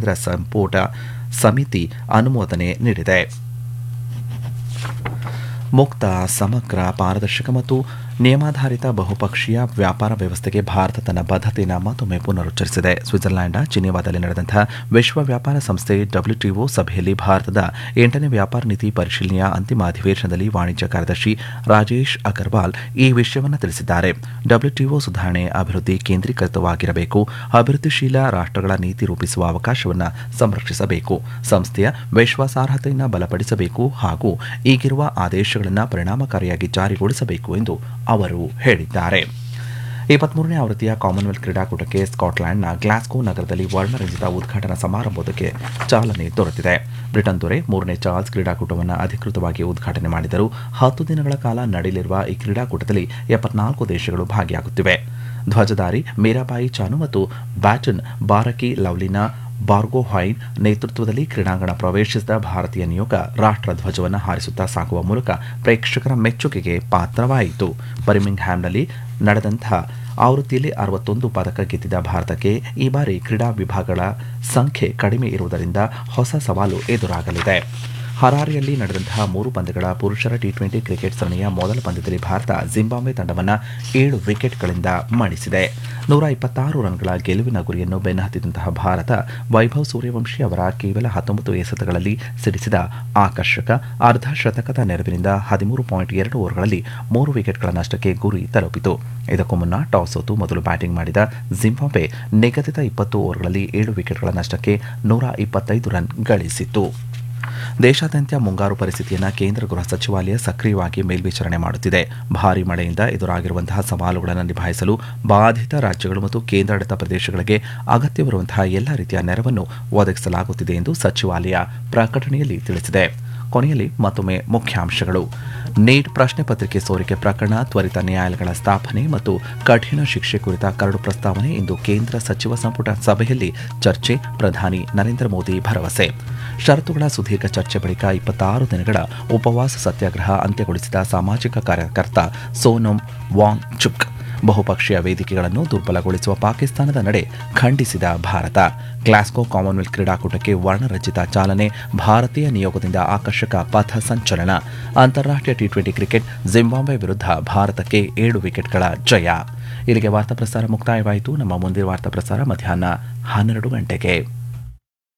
ಕೇಂದ್ರ ಸಂಪುಟ ಸಮಿತಿ ಅನುಮೋದನೆ ನೀಡಿದೆ ಮುಕ್ತ ಸಮಗ್ರ ಪಾರದರ್ಶಕ ಮತ್ತು ನಿಯಮಾಧಾರಿತ ಬಹುಪಕ್ಷೀಯ ವ್ಯಾಪಾರ ವ್ಯವಸ್ಥೆಗೆ ಭಾರತ ತನ್ನ ಬದ್ಧತೆಯನ್ನು ಮತ್ತೊಮ್ಮೆ ಪುನರುಚ್ಚರಿಸಿದೆ ಸ್ವಿಟ್ಜರ್ಲ್ಯಾಂಡ್ನ ಜಿನೆವಾದಲ್ಲಿ ನಡೆದಂತಹ ವಿಶ್ವ ವ್ಯಾಪಾರ ಸಂಸ್ಥೆ ಡಬ್ಲ್ಯೂಟಿಒ ಸಭೆಯಲ್ಲಿ ಭಾರತದ ಎಂಟನೇ ವ್ಯಾಪಾರ ನೀತಿ ಪರಿಶೀಲನೆಯ ಅಂತಿಮ ಅಧಿವೇಶನದಲ್ಲಿ ವಾಣಿಜ್ಯ ಕಾರ್ಯದರ್ಶಿ ರಾಜೇಶ್ ಅಗರ್ವಾಲ್ ಈ ವಿಷಯವನ್ನು ತಿಳಿಸಿದ್ದಾರೆ ಡಬ್ಲ್ಯೂಟಿಒ ಸುಧಾರಣೆ ಅಭಿವೃದ್ಧಿ ಕೇಂದ್ರೀಕೃತವಾಗಿರಬೇಕು ಅಭಿವೃದ್ಧಿಶೀಲ ರಾಷ್ಟ್ರಗಳ ನೀತಿ ರೂಪಿಸುವ ಅವಕಾಶವನ್ನು ಸಂರಕ್ಷಿಸಬೇಕು ಸಂಸ್ಥೆಯ ವಿಶ್ವಾಸಾರ್ಹತೆಯನ್ನು ಬಲಪಡಿಸಬೇಕು ಹಾಗೂ ಈಗಿರುವ ಆದೇಶಗಳನ್ನು ಪರಿಣಾಮಕಾರಿಯಾಗಿ ಜಾರಿಗೊಳಿಸಬೇಕು ಎಂದು ಅವರು ಹೇಳಿದ್ದಾರೆ ಇಪ್ಪತ್ಮೂರನೇ ಆವೃತ್ತಿಯ ಕಾಮನ್ವೆಲ್ತ್ ಕ್ರೀಡಾಕೂಟಕ್ಕೆ ಸ್ಕಾಟ್ಲೆಂಡ್ನ ಗ್ಲಾಸ್ಗೋ ನಗರದಲ್ಲಿ ವರ್ಣರಂಜಿತ ಉದ್ಘಾಟನಾ ಸಮಾರಂಭಕ್ಕೆ ಚಾಲನೆ ದೊರೆತಿದೆ ಬ್ರಿಟನ್ ದೊರೆ ಮೂರನೇ ಚಾರ್ಲ್ಸ್ ಕ್ರೀಡಾಕೂಟವನ್ನು ಅಧಿಕೃತವಾಗಿ ಉದ್ಘಾಟನೆ ಮಾಡಿದರು ಹತ್ತು ದಿನಗಳ ಕಾಲ ನಡೆಯಲಿರುವ ಈ ಕ್ರೀಡಾಕೂಟದಲ್ಲಿ ಎಪ್ಪತ್ನಾಲ್ಕು ದೇಶಗಳು ಭಾಗಿಯಾಗುತ್ತಿವೆ ಧ್ವಜಧಾರಿ ಮೀರಾಬಾಯಿ ಚಾನು ಮತ್ತು ಬ್ಯಾಟನ್ ಬಾರಕಿ ಲವ್ಲಿನಾ ಬಾರ್ಗೋಹೈನ್ ನೇತೃತ್ವದಲ್ಲಿ ಕ್ರೀಡಾಂಗಣ ಪ್ರವೇಶಿಸಿದ ಭಾರತೀಯ ನಿಯೋಗ ರಾಷ್ಟ್ರ ಧ್ವಜವನ್ನು ಹಾರಿಸುತ್ತಾ ಸಾಗುವ ಮೂಲಕ ಪ್ರೇಕ್ಷಕರ ಮೆಚ್ಚುಗೆಗೆ ಪಾತ್ರವಾಯಿತು ಬರ್ಮಿಂಗ್ ಹ್ಯಾಮ್ನಲ್ಲಿ ನಡೆದಂತಹ ಆವೃತ್ತಿಯಲ್ಲಿ ಅರವತ್ತೊಂದು ಪದಕ ಗೆದ್ದಿದ್ದ ಭಾರತಕ್ಕೆ ಈ ಬಾರಿ ಕ್ರೀಡಾ ವಿಭಾಗಗಳ ಸಂಖ್ಯೆ ಕಡಿಮೆ ಇರುವುದರಿಂದ ಹೊಸ ಸವಾಲು ಎದುರಾಗಲಿದೆ ಹರಾರಿಯಲ್ಲಿ ನಡೆದಂತಹ ಮೂರು ಪಂದ್ಯಗಳ ಪುರುಷರ ಟಿ ಟ್ವೆಂಟಿ ಕ್ರಿಕೆಟ್ ಸರಣಿಯ ಮೊದಲ ಪಂದ್ಯದಲ್ಲಿ ಭಾರತ ಜಿಂಬಾಬ್ವೆ ತಂಡವನ್ನು ಏಳು ವಿಕೆಟ್ಗಳಿಂದ ಮಣಿಸಿದೆ ನೂರ ಇಪ್ಪತ್ತಾರು ರನ್ಗಳ ಗೆಲುವಿನ ಗುರಿಯನ್ನು ಬೆನ್ನಹತ್ತಿದಂತಹ ಭಾರತ ವೈಭವ್ ಸೂರ್ಯವಂಶಿ ಅವರ ಕೇವಲ ಹತ್ತೊಂಬತ್ತು ಎಸೆತಗಳಲ್ಲಿ ಸಿಡಿಸಿದ ಆಕರ್ಷಕ ಅರ್ಧ ಶತಕದ ನೆರವಿನಿಂದ ಹದಿಮೂರು ಪಾಯಿಂಟ್ ಎರಡು ಓವರ್ಗಳಲ್ಲಿ ಮೂರು ವಿಕೆಟ್ಗಳ ನಷ್ಟಕ್ಕೆ ಗುರಿ ತಲುಪಿತು ಇದಕ್ಕೂ ಮುನ್ನ ಟಾಸ್ ಸೋತು ಮೊದಲು ಬ್ಯಾಟಿಂಗ್ ಮಾಡಿದ ಜಿಂಬಾಬ್ವೆ ನಿಗದಿತ ಇಪ್ಪತ್ತು ಓವರ್ಗಳಲ್ಲಿ ಏಳು ವಿಕೆಟ್ಗಳ ನಷ್ಟಕ್ಕೆ ನೂರ ಇಪ್ಪತ್ತೈದು ರನ್ ಗಳಿಸಿತು ದೇಶಾದ್ಯಂತ ಮುಂಗಾರು ಪರಿಸ್ಥಿತಿಯನ್ನು ಕೇಂದ್ರ ಗೃಹ ಸಚಿವಾಲಯ ಸಕ್ರಿಯವಾಗಿ ಮೇಲ್ವಿಚಾರಣೆ ಮಾಡುತ್ತಿದೆ ಭಾರೀ ಮಳೆಯಿಂದ ಎದುರಾಗಿರುವಂತಹ ಸವಾಲುಗಳನ್ನು ನಿಭಾಯಿಸಲು ಬಾಧಿತ ರಾಜ್ಯಗಳು ಮತ್ತು ಕೇಂದ್ರಾಡಳಿತ ಪ್ರದೇಶಗಳಿಗೆ ಅಗತ್ಯವಿರುವಂತಹ ಎಲ್ಲ ರೀತಿಯ ನೆರವನ್ನು ಒದಗಿಸಲಾಗುತ್ತಿದೆ ಎಂದು ಸಚಿವಾಲಯ ಪ್ರಕಟಣೆಯಲ್ಲಿ ತಿಳಿಸಿದೆ ಕೊನೆಯಲ್ಲಿ ಮತ್ತೊಮ್ಮೆ ಮುಖ್ಯಾಂಶಗಳು ನೀಟ್ ಪ್ರಶ್ನೆ ಪತ್ರಿಕೆ ಸೋರಿಕೆ ಪ್ರಕರಣ ತ್ವರಿತ ನ್ಯಾಯಾಲಯಗಳ ಸ್ಥಾಪನೆ ಮತ್ತು ಕಠಿಣ ಶಿಕ್ಷೆ ಕುರಿತ ಕರಡು ಪ್ರಸ್ತಾವನೆ ಇಂದು ಕೇಂದ್ರ ಸಚಿವ ಸಂಪುಟ ಸಭೆಯಲ್ಲಿ ಚರ್ಚೆ ಪ್ರಧಾನಿ ನರೇಂದ್ರ ಮೋದಿ ಭರವಸೆ ಷರತ್ತುಗಳ ಸುದೀರ್ಘ ಚರ್ಚೆ ಬಳಿಕ ಇಪ್ಪತ್ತಾರು ದಿನಗಳ ಉಪವಾಸ ಸತ್ಯಾಗ್ರಹ ಅಂತ್ಯಗೊಳಿಸಿದ ಸಾಮಾಜಿಕ ಕಾರ್ಯಕರ್ತ ಸೋನಂ ವಾಂಗ್ ಚುಕ್ ಬಹುಪಕ್ಷೀಯ ವೇದಿಕೆಗಳನ್ನು ದುರ್ಬಲಗೊಳಿಸುವ ಪಾಕಿಸ್ತಾನದ ನಡೆ ಖಂಡಿಸಿದ ಭಾರತ ಗ್ಲಾಸ್ಗೋ ಕಾಮನ್ವೆಲ್ತ್ ಕ್ರೀಡಾಕೂಟಕ್ಕೆ ವರ್ಣರಂಜಿತ ಚಾಲನೆ ಭಾರತೀಯ ನಿಯೋಗದಿಂದ ಆಕರ್ಷಕ ಪಥ ಸಂಚಲನ ಅಂತಾರಾಷ್ಟ್ರೀಯ ಟಿ ಟ್ವೆಂಟಿ ಕ್ರಿಕೆಟ್ ಜಿಂಬಾಬ್ವೆ ವಿರುದ್ಧ ಭಾರತಕ್ಕೆ ಏಳು ವಿಕೆಟ್ಗಳ ಜಯ ಇಲ್ಲಿಗೆ ವಾರ್ತಾ ಪ್ರಸಾರ ಮುಕ್ತಾಯವಾಯಿತು ನಮ್ಮ ಮುಂದಿನ ವಾರ್ತಾ ಪ್ರಸಾರ ಮಧ್ಯಾಹ್ನ ಹನ್ನೆರಡು ಗಂಟೆಗೆ